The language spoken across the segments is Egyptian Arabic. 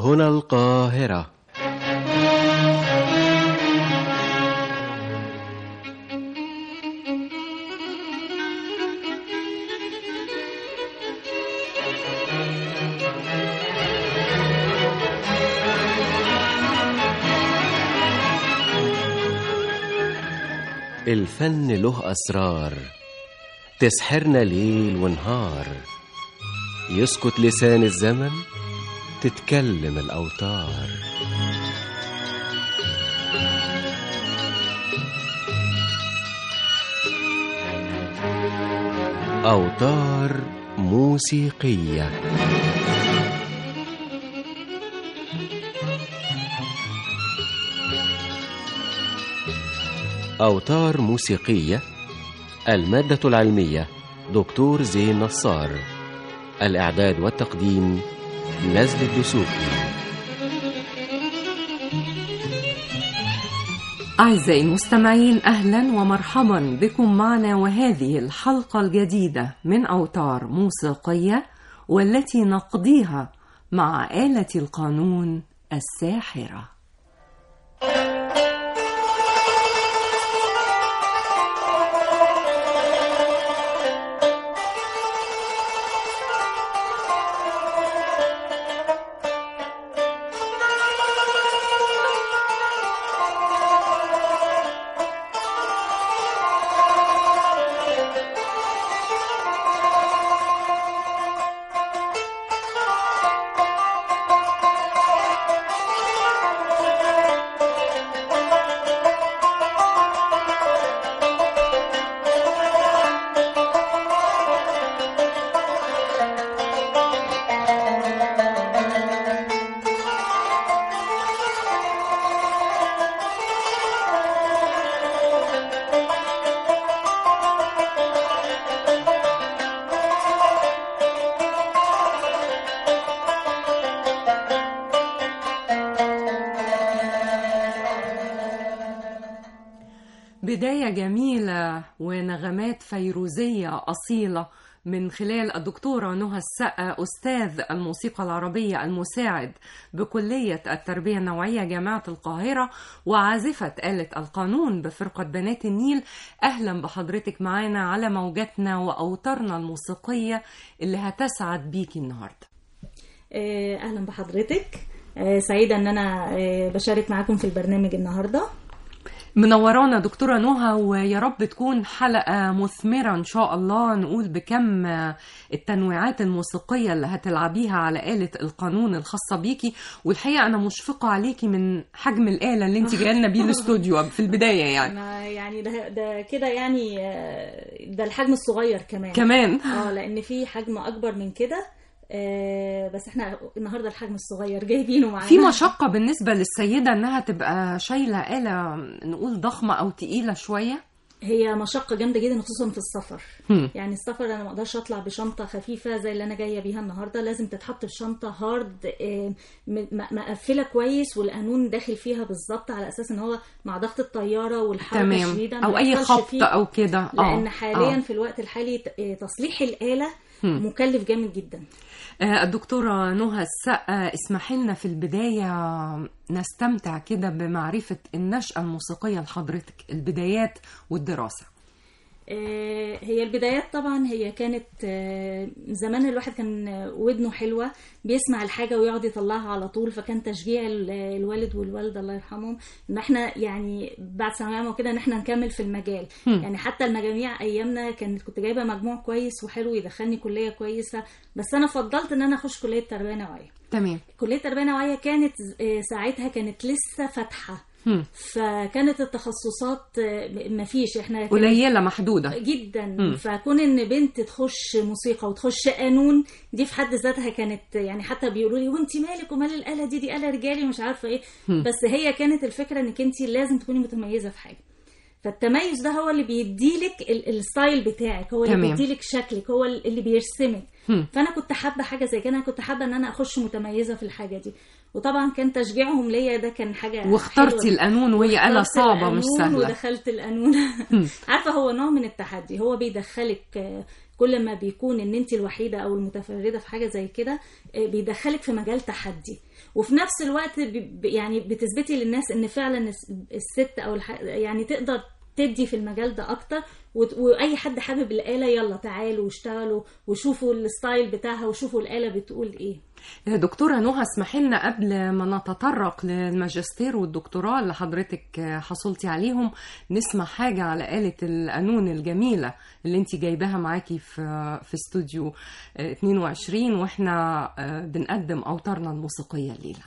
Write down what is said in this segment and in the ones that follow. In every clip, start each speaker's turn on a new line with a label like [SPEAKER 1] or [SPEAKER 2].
[SPEAKER 1] هنا القاهرة الفن له أسرار تسحرنا ليل ونهار يسكت لسان الزمن تتكلم الأوتار أوتار موسيقية أوتار موسيقية المادة العلمية دكتور زين نصار الإعداد والتقديم نزل الدسوقي
[SPEAKER 2] أعزائي المستمعين أهلا ومرحبا بكم معنا وهذه الحلقة الجديدة من أوتار موسيقية والتي نقضيها مع آلة القانون الساحرة بداية جميلة ونغمات فيروزية أصيلة من خلال الدكتورة نهى السقا أستاذ الموسيقى العربية المساعد بكلية التربية النوعية جامعة القاهرة وعازفة آلة القانون بفرقة بنات النيل أهلا بحضرتك معانا على موجاتنا وأوتارنا الموسيقية اللي هتسعد بيكي النهاردة
[SPEAKER 3] آه، اهلا بحضرتك آه، سعيده ان انا آه، بشارك معاكم في البرنامج النهارده
[SPEAKER 2] منورانا دكتورة نهى ويا رب تكون حلقة مثمرة إن شاء الله نقول بكم التنويعات الموسيقية اللي هتلعبيها على آلة القانون الخاصة بيكي والحقيقة أنا مشفقة عليكي من حجم الآلة اللي انت جايه لنا بيه الاستوديو في البداية يعني
[SPEAKER 3] انا يعني ده ده كده يعني آه، ده الحجم الصغير كمان
[SPEAKER 2] كمان
[SPEAKER 3] اه لان في حجم اكبر من كده آه، بس احنا النهارده الحجم الصغير جايبينه معانا
[SPEAKER 2] في مشقة بالنسبة للسيدة إنها تبقى شايلة آلة نقول ضخمة أو تقيلة شوية
[SPEAKER 3] هي مشقه جامده جدا خصوصا في السفر
[SPEAKER 2] هم.
[SPEAKER 3] يعني السفر انا ما اقدرش اطلع بشنطه خفيفه زي اللي انا جايه بيها النهارده لازم تتحط في شنطه هارد آه، م- م- مقفله كويس والقانون داخل فيها بالظبط على اساس ان هو مع ضغط الطياره والحركه
[SPEAKER 2] تمام
[SPEAKER 3] الشديده ما
[SPEAKER 2] أو أي
[SPEAKER 3] يحصلش
[SPEAKER 2] خبط
[SPEAKER 3] فيه
[SPEAKER 2] أو كده آه.
[SPEAKER 3] لان حاليا
[SPEAKER 2] آه.
[SPEAKER 3] في الوقت الحالي ت- آه، تصليح الاله مكلف جامد جدا
[SPEAKER 2] آه، الدكتورة نهى السقا اسمحي لنا في البداية نستمتع كده بمعرفة النشأة الموسيقية لحضرتك البدايات والدراسة
[SPEAKER 3] آه، هي البدايات طبعا هي كانت آه، زمان الواحد كان آه، ودنه حلوة بيسمع الحاجة ويقعد يطلعها على طول فكان تشجيع ال- الوالد والوالدة الله يرحمهم ان احنا يعني بعد ثانوية عامة وكده ان احنا نكمل في المجال يعني حتى المجاميع ايامنا كانت كنت جايبة مجموع كويس وحلو يدخلني كلية كويسة بس انا فضلت ان انا اخش كلية تربية نوعية
[SPEAKER 2] تمام
[SPEAKER 3] كلية تربية نوعية كانت آه، ساعتها كانت لسه فاتحة
[SPEAKER 2] هم.
[SPEAKER 3] فكانت التخصصات آه، مفيش احنا كانت
[SPEAKER 2] قليلة محدودة
[SPEAKER 3] جدا
[SPEAKER 2] مم.
[SPEAKER 3] فكون ان بنت تخش موسيقى وتخش قانون دي في حد ذاتها كانت يعني حتى بيقولوا لي وانت مالك ومال الاله دي دي اله رجالي ومش عارفه ايه بس هي كانت الفكره انك انت لازم تكوني متميزه في حاجه فالتميز ده هو اللي بيديلك ال- الستايل بتاعك هو اللي
[SPEAKER 2] تمام.
[SPEAKER 3] بيديلك شكلك هو اللي بيرسمك
[SPEAKER 2] هم.
[SPEAKER 3] فانا كنت حابه حاجه زي كده انا كنت حابه ان انا اخش متميزه في الحاجه دي وطبعا كان تشجيعهم ليا ده كان حاجه
[SPEAKER 2] واخترتي
[SPEAKER 3] حلوة.
[SPEAKER 2] القانون وهي آلة
[SPEAKER 3] واخترت
[SPEAKER 2] صعبة مش
[SPEAKER 3] القانون
[SPEAKER 2] سهلة
[SPEAKER 3] ودخلت القانون عارفه هو نوع من التحدي هو بيدخلك آه، كل ما بيكون ان انت الوحيده او المتفرده في حاجه زي كده آه، بيدخلك في مجال تحدي وفي نفس الوقت ب- ب- يعني بتثبتي للناس ان فعلا الس- الست او الح... يعني تقدر تدي في المجال ده اكتر وت- واي حد حابب الاله يلا تعالوا واشتغلوا وشوفوا الستايل بتاعها وشوفوا الاله بتقول ايه
[SPEAKER 2] دكتورة نهى اسمحي لنا قبل ما نتطرق للماجستير والدكتوراه اللي حضرتك حصلتي عليهم نسمع حاجة على آلة القانون الجميلة اللي انت جايباها معاكي في في استوديو 22 واحنا بنقدم أوتارنا الموسيقية الليلة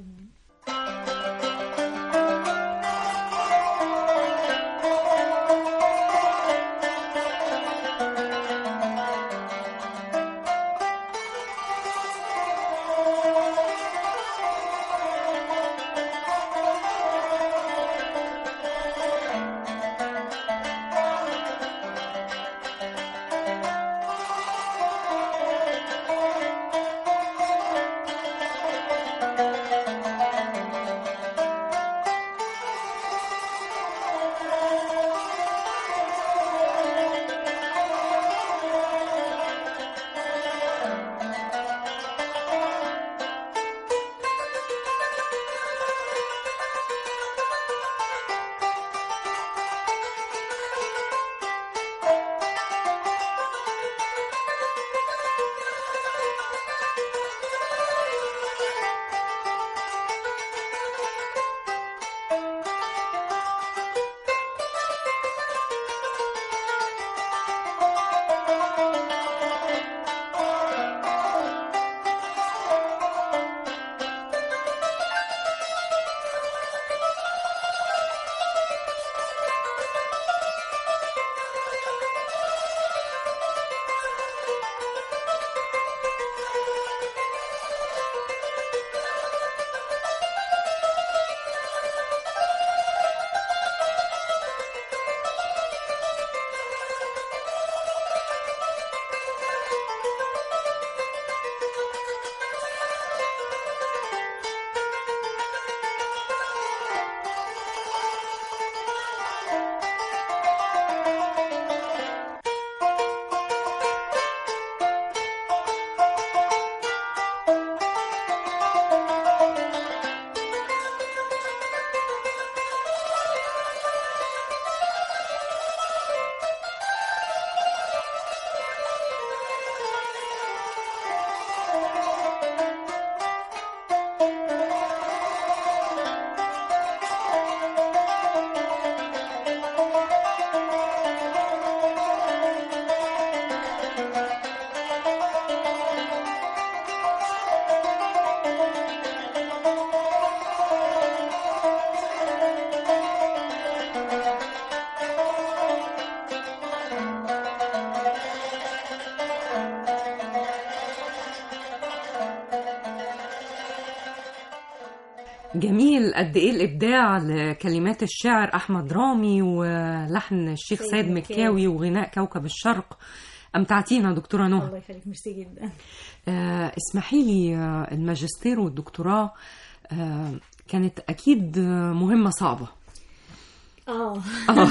[SPEAKER 2] جميل قد ايه الابداع لكلمات الشاعر احمد رامي ولحن الشيخ
[SPEAKER 3] سيد
[SPEAKER 2] سيد
[SPEAKER 3] مكاوي.
[SPEAKER 2] مكاوي وغناء كوكب الشرق امتعتينا دكتوره نهى
[SPEAKER 3] الله يخليك ميرسي جدا
[SPEAKER 2] آه، اسمحي لي آه، الماجستير والدكتوراه آه، كانت اكيد آه، مهمه صعبه
[SPEAKER 3] اه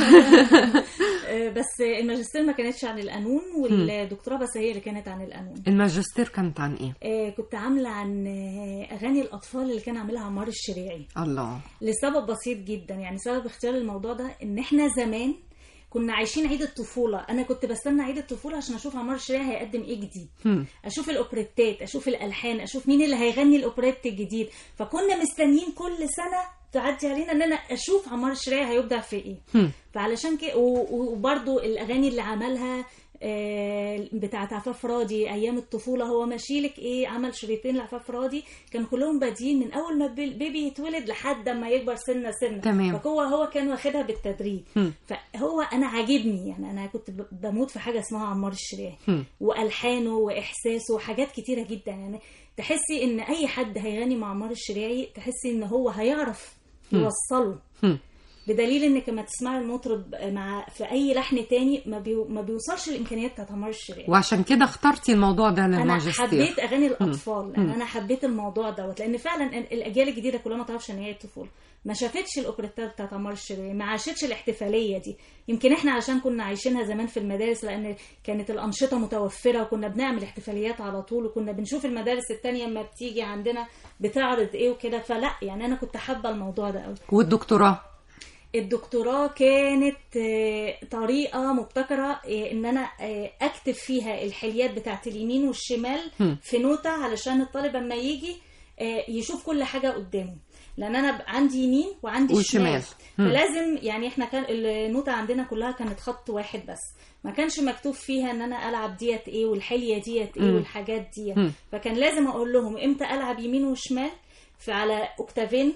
[SPEAKER 3] آه، بس الماجستير ما كانتش عن القانون والدكتوراه بس هي اللي كانت عن القانون
[SPEAKER 2] الماجستير كانت عن ايه
[SPEAKER 3] آه، كنت عامله عن آه، اغاني الاطفال اللي كان عاملها عمار الشريعي
[SPEAKER 2] الله
[SPEAKER 3] لسبب بسيط جدا يعني سبب اختيار الموضوع ده ان احنا زمان كنا عايشين عيد الطفوله انا كنت بستنى عيد الطفوله عشان اشوف عمار الشريعي هيقدم ايه جديد
[SPEAKER 2] هم.
[SPEAKER 3] اشوف الاوبريتات اشوف الالحان اشوف مين اللي هيغني الاوبريت الجديد فكنا مستنيين كل سنه تعدي علينا ان انا اشوف عمار الشريعي هيبدع في ايه
[SPEAKER 2] هم.
[SPEAKER 3] فعلشان كده وبرده الاغاني اللي عملها آه، بتاعت عفاف راضي ايام الطفوله هو ماشيلك ايه عمل شريطين لعفاف راضي كانوا كلهم بادئين من اول ما البي- البيبي يتولد لحد ما يكبر سنه سنه
[SPEAKER 2] تمام.
[SPEAKER 3] فهو هو كان واخدها بالتدريج
[SPEAKER 2] هم.
[SPEAKER 3] فهو انا عاجبني يعني انا كنت ب- بموت في حاجه اسمها عمار الشريعي
[SPEAKER 2] هم.
[SPEAKER 3] والحانه واحساسه وحاجات كتيره جدا يعني تحسي ان اي حد هيغني مع عمار الشريعي تحسي ان هو هيعرف يوصله
[SPEAKER 2] هم.
[SPEAKER 3] بدليل انك لما تسمعي المطرب مع في اي لحن تاني ما, بي... ما بيوصلش الامكانيات بتاعت عمار الشريعي
[SPEAKER 2] وعشان كده اخترتي الموضوع ده
[SPEAKER 3] انا
[SPEAKER 2] للماجستير
[SPEAKER 3] حبيت اغاني الاطفال لان انا حبيت الموضوع دوت لان فعلا الاجيال الجديده كلها ما تعرفش ان هي الطفوله ما شافتش الاوبريتات بتاعت عمار الشريعي ما عاشتش الاحتفاليه دي يمكن احنا عشان كنا عايشينها زمان في المدارس لان كانت الانشطه متوفره وكنا بنعمل احتفاليات على طول وكنا بنشوف المدارس التانية لما بتيجي عندنا بتعرض ايه وكده فلا يعني انا كنت حابه الموضوع ده قوي
[SPEAKER 2] والدكتوراه
[SPEAKER 3] الدكتوراه كانت آه، طريقة مبتكرة آه، ان انا آه، اكتب فيها الحليات بتاعت اليمين والشمال في نوتة علشان الطالب اما يجي آه، يشوف كل حاجة قدامه لان انا ب- عندي يمين وعندي
[SPEAKER 2] وشمال.
[SPEAKER 3] شمال
[SPEAKER 2] مم.
[SPEAKER 3] فلازم يعني احنا كان النوتة عندنا كلها كانت خط واحد بس ما كانش مكتوب فيها ان انا العب ديت ايه والحلية ديت ايه
[SPEAKER 2] مم.
[SPEAKER 3] والحاجات ديت
[SPEAKER 2] مم.
[SPEAKER 3] فكان لازم اقول لهم امتى العب يمين وشمال فعلى اوكتافين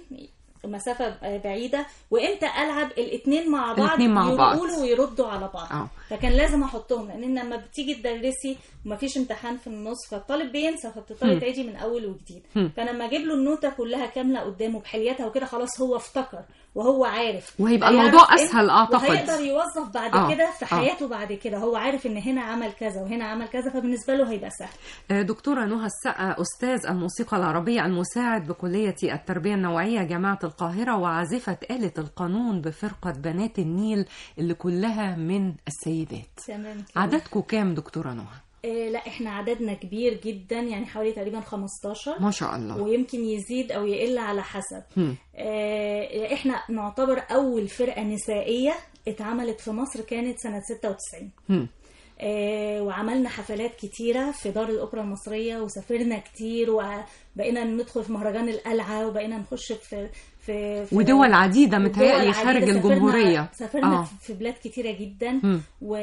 [SPEAKER 3] مسافة بعيدة وامتى العب الاثنين مع بعض
[SPEAKER 2] الاتنين مع بعض.
[SPEAKER 3] يقولوا ويردوا على بعض
[SPEAKER 2] اه
[SPEAKER 3] فكان لازم احطهم لان لما بتيجي تدرسي ومفيش امتحان في النص فالطالب بينسى فبتضطري
[SPEAKER 2] مم.
[SPEAKER 3] تعيدي من اول وجديد
[SPEAKER 2] مم.
[SPEAKER 3] فانا لما اجيب له النوتة كلها كاملة قدامه بحلياتها وكده خلاص هو افتكر وهو عارف
[SPEAKER 2] وهيبقى
[SPEAKER 3] هيعرف
[SPEAKER 2] الموضوع
[SPEAKER 3] إيه،
[SPEAKER 2] أسهل أعتقد.
[SPEAKER 3] وهيقدر يوظف بعد
[SPEAKER 2] آه.
[SPEAKER 3] كده في
[SPEAKER 2] آه.
[SPEAKER 3] حياته بعد كده هو عارف ان هنا عمل كذا وهنا عمل كذا فبالنسبة له هيبقى سهل
[SPEAKER 2] آه، دكتورة نهى السقا أستاذ الموسيقى العربية المساعد بكلية التربية النوعية جامعة القاهرة وعازفة آلة القانون بفرقة بنات النيل اللي كلها من السيدات
[SPEAKER 3] تمام كده.
[SPEAKER 2] عددكم كام دكتورة نهى؟
[SPEAKER 3] آه لا احنا عددنا كبير جدا يعني حوالي تقريبا 15
[SPEAKER 2] ما شاء الله
[SPEAKER 3] ويمكن يزيد او يقل على حسب
[SPEAKER 2] هم.
[SPEAKER 3] آه، احنا نعتبر اول فرقه نسائيه اتعملت في مصر كانت سنه 96
[SPEAKER 2] هم.
[SPEAKER 3] آه، وعملنا حفلات كتيرة في دار الأوبرا المصرية وسافرنا كتير وبقينا ندخل في مهرجان القلعة وبقينا نخش في في, في
[SPEAKER 2] ودول عديدة
[SPEAKER 3] ودول
[SPEAKER 2] متهيألي
[SPEAKER 3] عديدة.
[SPEAKER 2] خارج
[SPEAKER 3] سافرنا-
[SPEAKER 2] الجمهورية
[SPEAKER 3] سافرنا
[SPEAKER 2] آه.
[SPEAKER 3] في- في بلاد كتيرة جدا
[SPEAKER 2] مم.
[SPEAKER 3] و...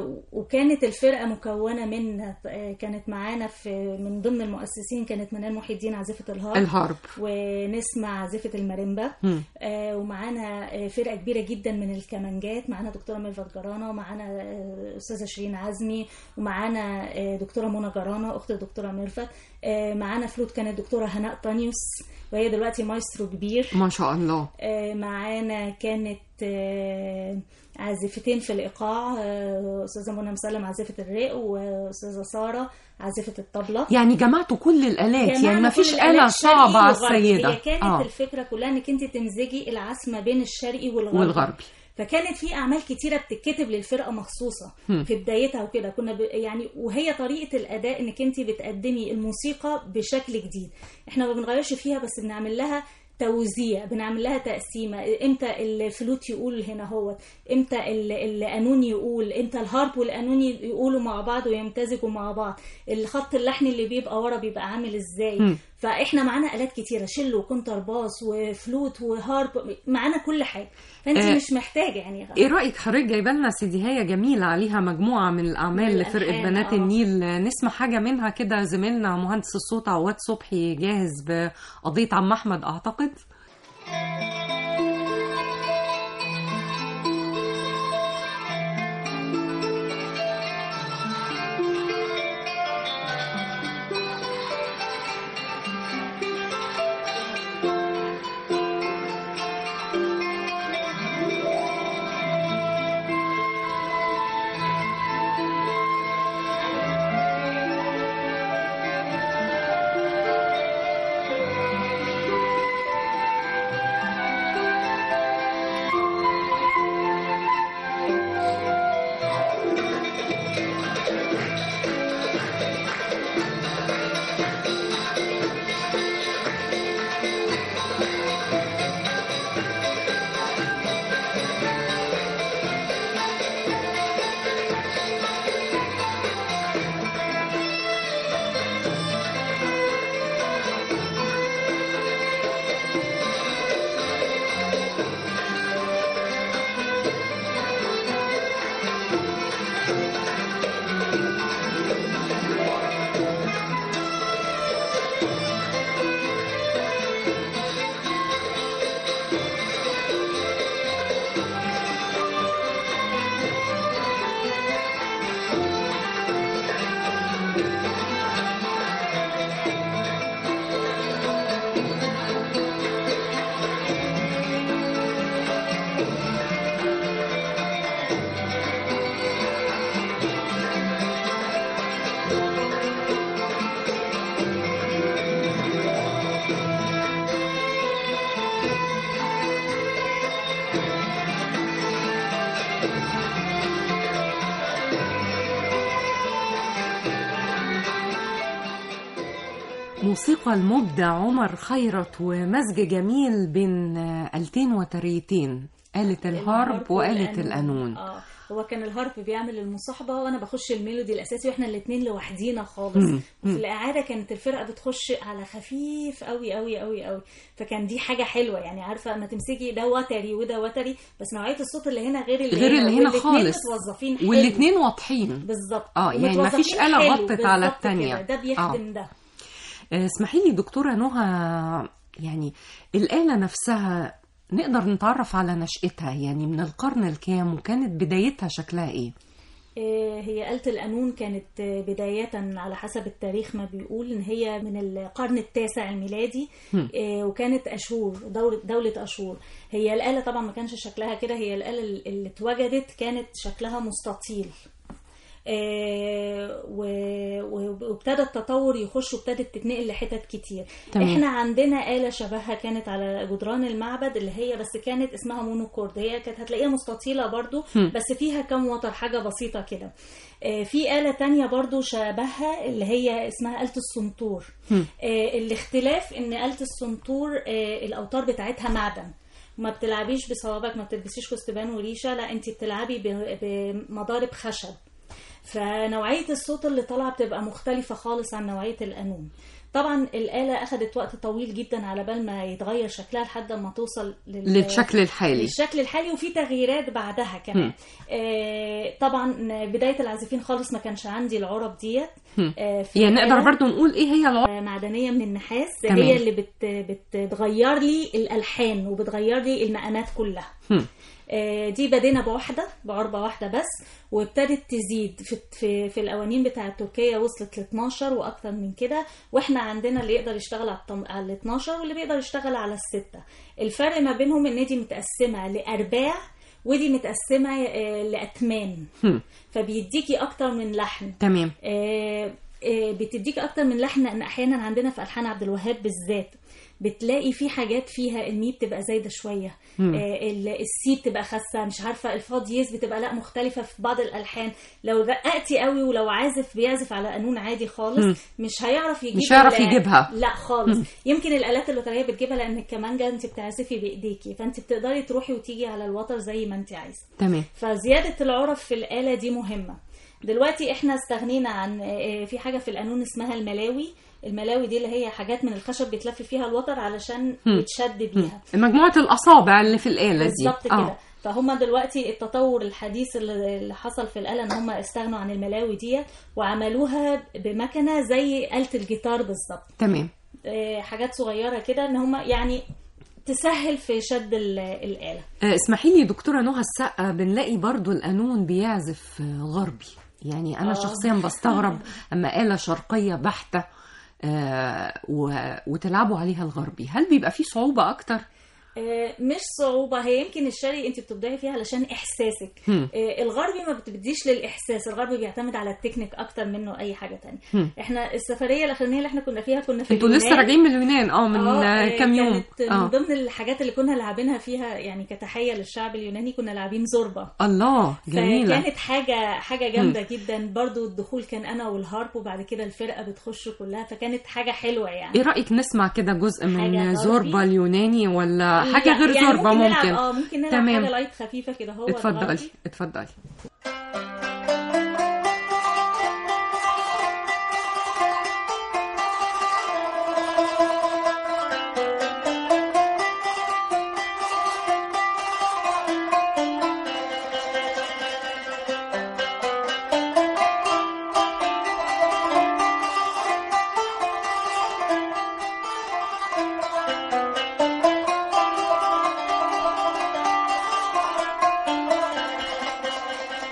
[SPEAKER 3] وكانت الفرقة مكونة من آه، كانت معانا في من ضمن المؤسسين كانت منال محي الدين عازفة الهارب
[SPEAKER 2] الهارب
[SPEAKER 3] ونسمع عازفة الماريمبا
[SPEAKER 2] مم.
[SPEAKER 3] آه ومعانا آه، فرقة كبيرة جدا من الكمانجات معانا دكتورة ميرفت جرانة ومعانا آه، أستاذة شيرين عزمي ومعانا آه، دكتورة منى جرانة أخت الدكتورة ميرفت آه، معانا فلوت كانت دكتورة هناء طانيوس وهي دلوقتي مايسترو كبير
[SPEAKER 2] ما شاء الله
[SPEAKER 3] آه، معانا كانت آه، عازفتين في الإيقاع آه، أستاذة منى مسلم عازفة الرق وأستاذة سارة عازفة الطبلة
[SPEAKER 2] يعني جمعتوا كل الآلات يعني
[SPEAKER 3] جمعنا
[SPEAKER 2] ما فيش
[SPEAKER 3] كل
[SPEAKER 2] آلة
[SPEAKER 3] الآلات
[SPEAKER 2] صعبة
[SPEAKER 3] شرقي
[SPEAKER 2] على
[SPEAKER 3] وغربي.
[SPEAKER 2] السيدة
[SPEAKER 3] هي كانت
[SPEAKER 2] آه.
[SPEAKER 3] الفكرة كلها انك انت تمزجي العزف ما بين الشرقي والغربي
[SPEAKER 2] والغربي
[SPEAKER 3] فكانت في اعمال كتيره بتتكتب للفرقه مخصوصه
[SPEAKER 2] هم.
[SPEAKER 3] في بدايتها وكده كنا ب... يعني وهي طريقه الاداء انك انت بتقدمي الموسيقى بشكل جديد احنا ما بنغيرش فيها بس بنعمل لها توزيع بنعمل لها تقسيمه امتى الفلوت يقول هنا هو امتى ال- القانون يقول امتى الهارب والقانون يقولوا مع بعض ويمتزجوا مع بعض الخط اللحني اللي بيبقى ورا بيبقى عامل ازاي
[SPEAKER 2] مم.
[SPEAKER 3] فاحنا معانا الات كتيره شيل وكونتر باس وفلوت وهارب معانا كل حاجه فانت
[SPEAKER 2] آه،
[SPEAKER 3] مش محتاجه يعني
[SPEAKER 2] ايه رايك حضرتك جايبه لنا سيديهايه جميله عليها مجموعه من الاعمال
[SPEAKER 3] من
[SPEAKER 2] لفرقه
[SPEAKER 3] الألحان،
[SPEAKER 2] بنات
[SPEAKER 3] آه.
[SPEAKER 2] النيل نسمع حاجه منها كده زميلنا مهندس الصوت عواد صبحي جاهز بقضيه عم احمد اعتقد موسيقى المبدع عمر خيرت ومزج جميل بين آلتين وتريتين آلة الهارب وآلة القانون
[SPEAKER 3] اه هو كان الهارب بيعمل المصاحبه وانا بخش الميلودي الاساسي واحنا الاثنين لوحدينا خالص
[SPEAKER 2] مم.
[SPEAKER 3] وفي الاعاده كانت الفرقه بتخش على خفيف قوي قوي قوي قوي فكان دي حاجه حلوه يعني عارفه اما تمسكي ده وتري وده وتري بس نوعيه الصوت اللي هنا غير اللي
[SPEAKER 2] غير
[SPEAKER 3] هنا
[SPEAKER 2] اللي هنا
[SPEAKER 3] والاتنين
[SPEAKER 2] خالص
[SPEAKER 3] متوظفين حلو.
[SPEAKER 2] والاتنين واضحين
[SPEAKER 3] بالظبط
[SPEAKER 2] آه، يعني
[SPEAKER 3] ومتوظفين
[SPEAKER 2] مفيش آلة
[SPEAKER 3] حلو،
[SPEAKER 2] غطت على
[SPEAKER 3] بالظبط
[SPEAKER 2] التانية.
[SPEAKER 3] كده، ده بيخدم ده
[SPEAKER 2] آه، اسمحي لي دكتورة نهى يعني الآلة نفسها نقدر نتعرف على نشأتها يعني من القرن الكام وكانت بدايتها شكلها ايه
[SPEAKER 3] آه، هي آلة القانون كانت آه، بداية على حسب التاريخ ما بيقول إن هي من القرن التاسع الميلادي آه، وكانت أشور دولة, دولة أشور هي الآلة طبعا ما كانش شكلها كده هي الآلة اللي اتوجدت كانت شكلها مستطيل آه، و- و- وابتدى التطور يخش وابتدت تتنقل لحتت كتير
[SPEAKER 2] تمام.
[SPEAKER 3] احنا عندنا آلة شبهها كانت على جدران المعبد اللي هي بس كانت اسمها مونوكورد هي كانت هتلاقيها مستطيلة برضو بس فيها كم وتر حاجة بسيطة كده آه، في آلة تانية برضو شبهها اللي هي اسمها آلة السنتور آه، الاختلاف ان آلة السنتور آه، الأوتار بتاعتها معدن ما بتلعبيش بصوابعك ما بتلبسيش فستان وريشه لا انت بتلعبي ب- بمضارب خشب فنوعيه الصوت اللي طالعه بتبقى مختلفه خالص عن نوعيه القانون طبعا الآلة أخدت وقت طويل جدا على بال ما يتغير شكلها لحد ما توصل لل...
[SPEAKER 2] للشكل الحالي
[SPEAKER 3] للشكل الحالي وفي تغييرات بعدها كمان آه طبعا بداية العازفين خالص ما كانش عندي العرب ديت آه في
[SPEAKER 2] يعني نقدر
[SPEAKER 3] الآلة.
[SPEAKER 2] برضو نقول ايه هي الع...
[SPEAKER 3] معدنيه من النحاس
[SPEAKER 2] تمام.
[SPEAKER 3] هي اللي بت بتغير لي الالحان وبتغير لي المقامات كلها
[SPEAKER 2] هم.
[SPEAKER 3] آه، دي بدينا بواحده بعربه واحده بس وابتدت تزيد في في, في القوانين بتاعه تركيا وصلت ل 12 واكتر من كده واحنا عندنا اللي يقدر يشتغل على الطم- على ال 12 واللي بيقدر يشتغل على السته الفرق ما بينهم ان دي متقسمه لارباع ودي متقسمه آه، لاتمان
[SPEAKER 2] هم.
[SPEAKER 3] فبيديكي اكتر من لحن
[SPEAKER 2] تمام
[SPEAKER 3] آه، آه، بتديك اكتر من لحن لان احيانا عندنا في الحان عبد الوهاب بالذات بتلاقي في حاجات فيها المي بتبقى زايده شويه آه، ال- السي بتبقى خاسه مش عارفه الفاضيز بتبقى لا مختلفه في بعض الالحان لو رققتي قوي ولو عازف بيعزف على قانون عادي خالص مش هيعرف يجيب
[SPEAKER 2] مش هيعرف
[SPEAKER 3] ال-
[SPEAKER 2] يجيبها.
[SPEAKER 3] لا خالص يمكن الالات الوتريه بتجيبها لان الكمانجه انت بتعزفي بايديكي فانت بتقدري تروحي وتيجي على الوتر زي ما انت عايزه
[SPEAKER 2] تمام
[SPEAKER 3] فزيادة العرف في الآلة دي مهمة دلوقتي احنا استغنينا عن آه، في حاجة في القانون اسمها الملاوي الملاوي دي اللي هي حاجات من الخشب بيتلف فيها الوتر علشان يتشد بيها
[SPEAKER 2] مجموعة الأصابع اللي في الآلة دي
[SPEAKER 3] بالظبط كده فهم دلوقتي التطور الحديث اللي اللي حصل في الآلة ان هم استغنوا عن الملاوي دي وعملوها بمكنة زي آلة الجيتار بالظبط
[SPEAKER 2] تمام
[SPEAKER 3] آه، حاجات صغيرة كده ان هم يعني تسهل في شد ال- الآلة
[SPEAKER 2] آه، اسمحي لي دكتورة نهى السقا بنلاقي برضو القانون بيعزف آه، غربي يعني أنا
[SPEAKER 3] آه.
[SPEAKER 2] شخصيا بستغرب أما آلة شرقية بحتة آه، و- وتلعبوا عليها الغربي هل بيبقى فيه صعوبة أكتر؟
[SPEAKER 3] آه، مش صعوبة هي يمكن الشرقي انت بتبدعي فيها علشان احساسك
[SPEAKER 2] هم.
[SPEAKER 3] آه، الغربي ما بتبديش للاحساس الغربي بيعتمد على التكنيك اكتر منه اي حاجة تانية
[SPEAKER 2] هم.
[SPEAKER 3] احنا السفرية الاخرانية اللي احنا كنا فيها كنا في
[SPEAKER 2] انتوا لسه
[SPEAKER 3] اليونان.
[SPEAKER 2] راجعين من اليونان اه من
[SPEAKER 3] آه،
[SPEAKER 2] آه،
[SPEAKER 3] آه،
[SPEAKER 2] كام يوم
[SPEAKER 3] كانت من
[SPEAKER 2] اه
[SPEAKER 3] ضمن الحاجات اللي كنا لاعبينها فيها يعني كتحية للشعب اليوناني كنا لاعبين زوربا
[SPEAKER 2] الله جميلة
[SPEAKER 3] فكانت حاجة حاجة جامدة جدا برضو الدخول كان أنا والهارب وبعد كده الفرقة بتخش كلها فكانت حاجة حلوة يعني
[SPEAKER 2] ايه رأيك نسمع كده جزء
[SPEAKER 3] حاجة
[SPEAKER 2] من
[SPEAKER 3] غربي؟
[SPEAKER 2] زوربا اليوناني ولا حاجة
[SPEAKER 3] يعني-
[SPEAKER 2] غير
[SPEAKER 3] يعني
[SPEAKER 2] زوربا
[SPEAKER 3] ممكن نلعب
[SPEAKER 2] ممكن
[SPEAKER 3] اه ممكن نلعب
[SPEAKER 2] تمام.
[SPEAKER 3] حاجة لايت خفيفة كده هو
[SPEAKER 2] اتفضلي
[SPEAKER 3] غربي.
[SPEAKER 2] اتفضلي
[SPEAKER 4] Thank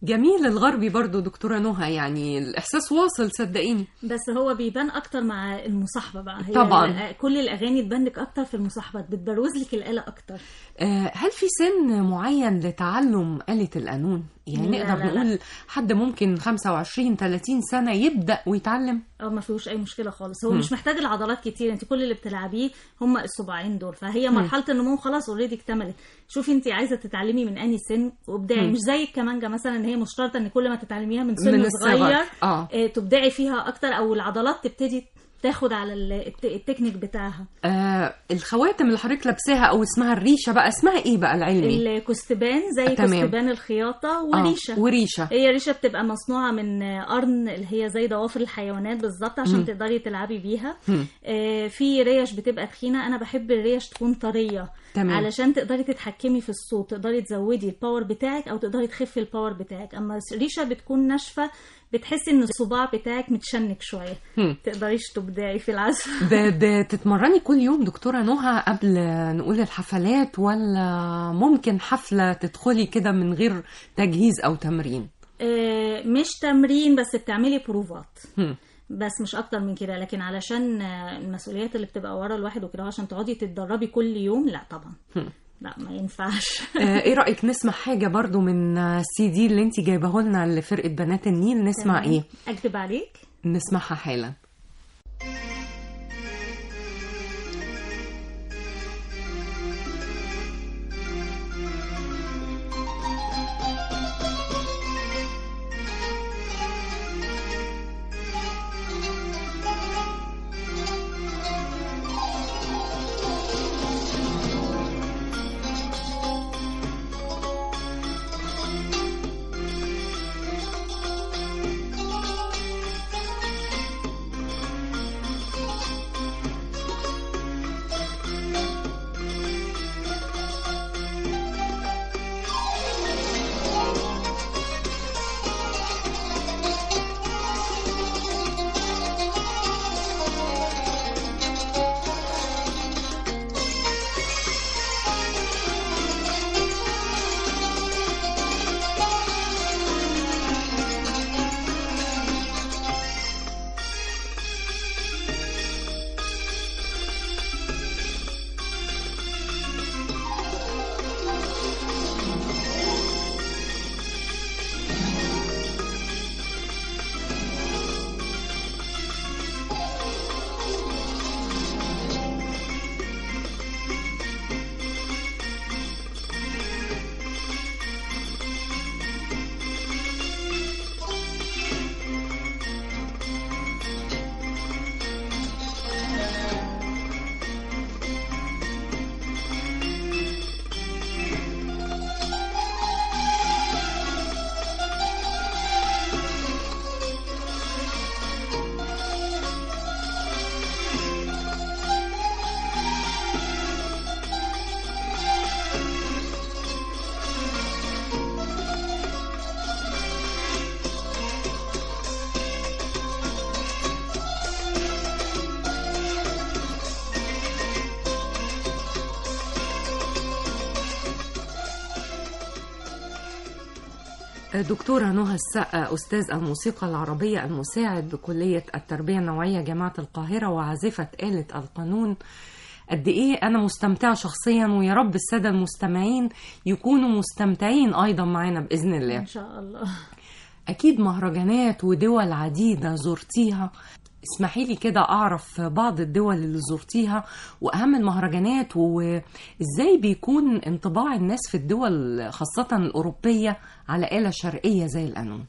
[SPEAKER 2] الجميل الغربي برضو دكتورة نهى يعني الإحساس واصل صدقيني
[SPEAKER 3] بس هو بيبان اكتر مع المصاحبه بقى هي
[SPEAKER 2] طبعاً.
[SPEAKER 3] ال- كل الاغاني تبان لك اكتر في المصاحبات بتبروز لك الاله اكتر
[SPEAKER 2] آه، هل في سن معين لتعلم آلة القانون؟ يعني
[SPEAKER 3] لا،
[SPEAKER 2] نقدر
[SPEAKER 3] لا، لا.
[SPEAKER 2] نقول حد ممكن 25 30 سنة يبدأ ويتعلم؟
[SPEAKER 3] او ما فيهوش اي مشكله خالص هو مش محتاج العضلات كتير انت كل اللي بتلعبيه هم الصباعين دول فهي مرحله النمو خلاص اوريدي اكتملت شوفي انت عايزه تتعلمي من انهي سن وابدعي
[SPEAKER 2] مم.
[SPEAKER 3] مش زي الكمانجه مثلا ان هي مش شرط ان كل ما تتعلميها من سن
[SPEAKER 2] من الصغر.
[SPEAKER 3] صغير
[SPEAKER 2] آه.
[SPEAKER 3] آه، تبدعي فيها اكتر او العضلات تبتدي تاخد على ال- الت- التكنيك بتاعها
[SPEAKER 2] آه الخواتم اللي حضرتك لابساها أو اسمها الريشة بقى اسمها إيه بقى العلمي؟
[SPEAKER 3] الكستبان زي
[SPEAKER 2] تمام.
[SPEAKER 3] كستبان الخياطه وريشه
[SPEAKER 2] آه وريشة
[SPEAKER 3] هي ريشه بتبقى مصنوعه من قرن اللي هي زي ضوافر الحيوانات بالظبط عشان
[SPEAKER 2] مم.
[SPEAKER 3] تقدري تلعبي بيها
[SPEAKER 2] مم.
[SPEAKER 3] آه، في ريش بتبقى تخينه انا بحب الريش تكون طريه
[SPEAKER 2] تمام.
[SPEAKER 3] علشان تقدري تتحكمي في الصوت تقدري تزودي الباور بتاعك او تقدري تخفي الباور بتاعك اما ريشه بتكون ناشفه بتحسي ان الصباع بتاعك متشنك شويه
[SPEAKER 2] مم.
[SPEAKER 3] تقدريش تبدعي في العزف
[SPEAKER 2] ب- بتتمرني كل يوم دكتورة نهى قبل نقول الحفلات ولا ممكن حفلة تدخلي كده من غير تجهيز أو تمرين؟
[SPEAKER 3] آه، مش تمرين بس بتعملي بروفات
[SPEAKER 2] هم.
[SPEAKER 3] بس مش اكتر من كده لكن علشان آه، المسؤوليات اللي بتبقى ورا الواحد وكده عشان تقعدي تتدربي كل يوم لا طبعا
[SPEAKER 2] هم.
[SPEAKER 3] لا ما ينفعش
[SPEAKER 2] آه، ايه رأيك نسمع حاجة برضو من السي دي اللي انت جايباه لنا لفرقة بنات النيل نسمع
[SPEAKER 3] تمام.
[SPEAKER 2] ايه
[SPEAKER 3] اكذب عليك
[SPEAKER 2] نسمعها حالا دكتورة نهى السقا أستاذ الموسيقى العربية المساعد بكلية التربية النوعية جامعة القاهرة وعازفة آلة القانون قد إيه أنا مستمتعة شخصيا ويا رب السادة المستمعين يكونوا مستمتعين أيضا معنا بإذن الله
[SPEAKER 3] ان شاء الله
[SPEAKER 2] أكيد مهرجانات ودول عديدة زرتيها اسمحي لي كده أعرف بعض الدول اللي زرتيها وأهم المهرجانات وإزاي بيكون انطباع الناس في الدول خاصة الأوروبية على آلة شرقية زي القانون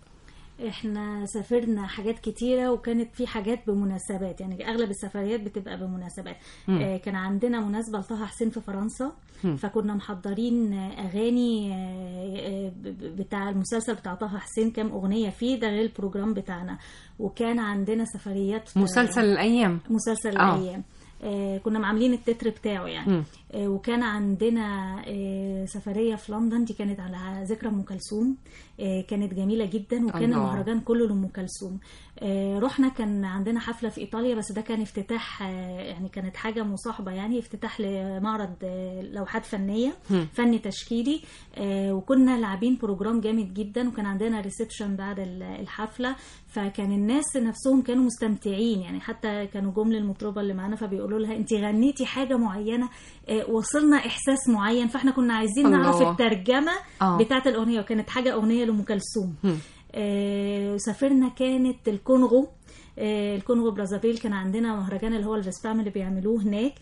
[SPEAKER 3] احنا سافرنا حاجات كتيرة وكانت في حاجات بمناسبات يعني اغلب السفريات بتبقى بمناسبات آه كان عندنا مناسبة لطه حسين في فرنسا فكنا محضرين آه، اغاني آه، آه، ب- ب- بتاع المسلسل بتاع طه حسين كام اغنية فيه ده غير البروجرام بتاعنا وكان عندنا سفريات في-
[SPEAKER 2] مسلسل الأيام
[SPEAKER 3] مسلسل
[SPEAKER 2] آه.
[SPEAKER 3] الايام آه، كنا عاملين التتر بتاعه يعني
[SPEAKER 2] مم.
[SPEAKER 3] آه، وكان عندنا آه، سفريه في لندن دي كانت على ذكرى ام كلثوم آه، كانت جميله جدا وكان
[SPEAKER 2] الله.
[SPEAKER 3] المهرجان كله لام كلثوم آه، رحنا كان عندنا حفله في ايطاليا بس ده كان افتتاح آه، يعني كانت حاجه مصاحبه يعني افتتاح لمعرض آه، لوحات فنيه
[SPEAKER 2] مم.
[SPEAKER 3] فن تشكيلي آه، وكنا لاعبين بروجرام جامد جدا وكان عندنا ريسبشن بعد ال- الحفله فكان الناس نفسهم كانوا مستمتعين يعني حتى كانوا جم للمطربه اللي معانا فبيقولوا لها انت غنيتي حاجه معينه آه، وصلنا احساس معين فاحنا كنا عايزين
[SPEAKER 2] الله.
[SPEAKER 3] نعرف الترجمه
[SPEAKER 2] آه.
[SPEAKER 3] بتاعه الاغنيه وكانت حاجه اغنيه لام كلثوم
[SPEAKER 2] مم.
[SPEAKER 3] آه، سافرنا كانت الكونغو آه، الكونغو برازافيل كان عندنا مهرجان اللي هو الفيسبام اللي بيعملوه هناك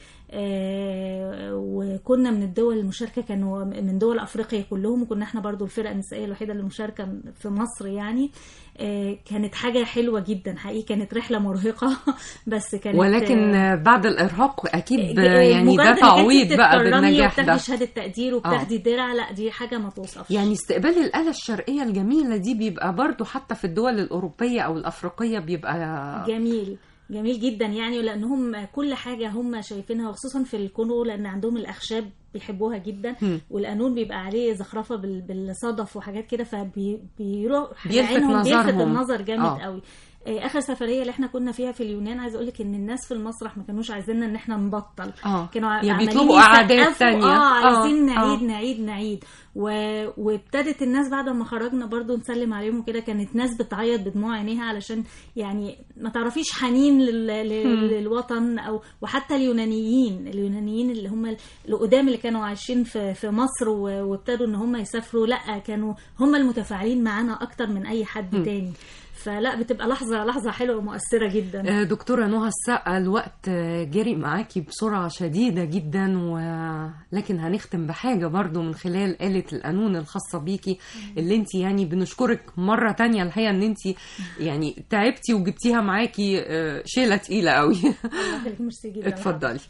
[SPEAKER 3] آه، وكنا من الدول المشاركه كانوا من دول افريقيا كلهم وكنا احنا برضو الفرقه النسائيه الوحيده اللي مشاركه في مصر يعني آه، كانت حاجه حلوه جدا حقيقي كانت رحله مرهقه بس كانت
[SPEAKER 2] ولكن
[SPEAKER 3] آه،
[SPEAKER 2] بعد الارهاق اكيد
[SPEAKER 3] آه،
[SPEAKER 2] يعني
[SPEAKER 3] مجرد
[SPEAKER 2] ده
[SPEAKER 3] إنك أنت
[SPEAKER 2] تعويض بقى
[SPEAKER 3] بتتكرمي
[SPEAKER 2] بالنجاح
[SPEAKER 3] وبتاخدي
[SPEAKER 2] ده
[SPEAKER 3] شهاده تقدير وبتاخدي درع لا دي حاجه ما توصفش
[SPEAKER 2] يعني استقبال الآلة الشرقية الجميلة دي بيبقى برضو حتى في الدول الأوروبية أو الأفريقية بيبقى
[SPEAKER 3] جميل جميل جدا يعني لانهم كل حاجه هم شايفينها وخصوصا في الكونغو لان عندهم الاخشاب بيحبوها جدا
[SPEAKER 2] هم.
[SPEAKER 3] والقانون بيبقى عليه زخرفه بال- بالصدف وحاجات كده فبيروح
[SPEAKER 2] بيلفت
[SPEAKER 3] عينهم بيلفت
[SPEAKER 2] نظرهم.
[SPEAKER 3] النظر جامد
[SPEAKER 2] آه.
[SPEAKER 3] قوي آه، اخر سفريه اللي احنا كنا فيها في اليونان عايزه اقول لك ان الناس في المسرح ما كانوش عايزيننا ان احنا نبطل
[SPEAKER 2] اه
[SPEAKER 3] كانوا
[SPEAKER 2] يعني
[SPEAKER 3] عمالين
[SPEAKER 2] بيطلبوا قعدات
[SPEAKER 3] يسقفوا،
[SPEAKER 2] تانية
[SPEAKER 3] اه عايزين
[SPEAKER 2] آه،
[SPEAKER 3] نعيد
[SPEAKER 2] آه.
[SPEAKER 3] نعيد نعيد و... وابتدت الناس بعد ما خرجنا برضو نسلم عليهم وكده كانت ناس بتعيط بدموع عينيها علشان يعني ما تعرفيش حنين لل... لل... للوطن او وحتى اليونانيين اليونانيين اللي هم القدام اللي كانوا عايشين في في مصر و... وابتدوا ان هم يسافروا لا كانوا هم المتفاعلين معانا اكتر من اي حد تاني فلا بتبقى لحظه لحظه حلوه ومؤثره جدا
[SPEAKER 2] آه، دكتورة نهى السقا الوقت آه، جري معاكي بسرعة شديدة جدا و... لكن هنختم بحاجة برضو من خلال آلة القانون الخاصة بيكي اللي انت يعني بنشكرك مرة تانية الحقيقة ان انت يعني تعبتي وجبتيها معاكي آه، شيلة تقيلة قوي
[SPEAKER 3] الله يخليك ميرسي جدا
[SPEAKER 2] اتفضلي.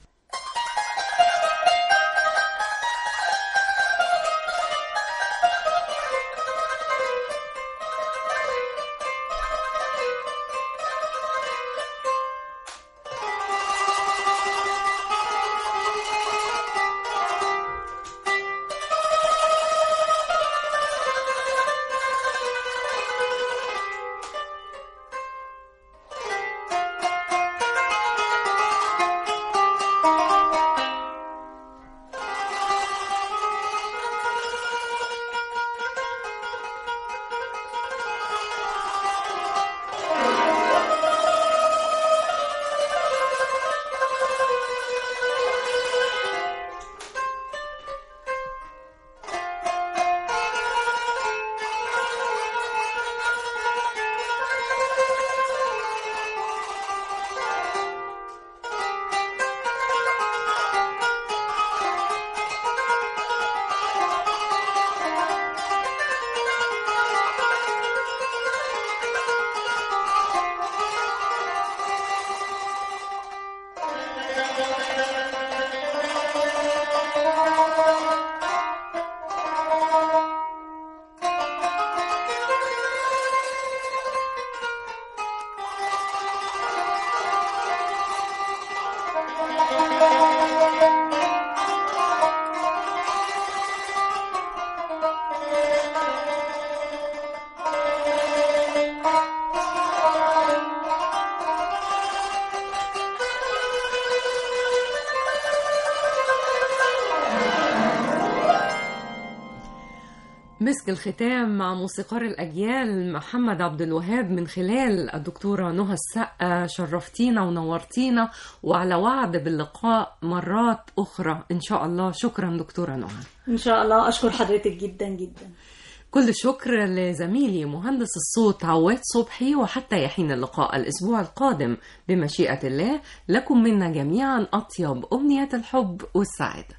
[SPEAKER 2] مسك الختام مع موسيقار الأجيال محمد عبد الوهاب من خلال الدكتورة نهى السقا شرفتينا ونورتينا وعلى وعد باللقاء مرات أخرى إن شاء الله شكرا دكتورة نهى
[SPEAKER 3] ان شاء الله اشكر حضرتك جدا جدا
[SPEAKER 2] كل الشكر لزميلي مهندس الصوت عواد صبحي وحتى يحين اللقاء الأسبوع القادم بمشيئة الله لكم منا جميعا أطيب أمنيات الحب والسعادة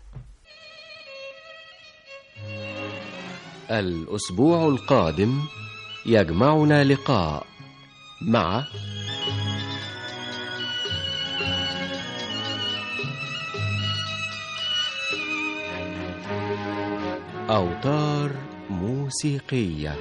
[SPEAKER 1] الأسبوع القادم يجمعنا لقاء مع أوتار موسيقية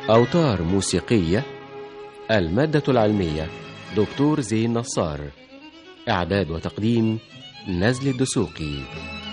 [SPEAKER 1] أوتار موسيقية المادة العلمية دكتور زين نصار إعداد وتقديم نزل الدسوقي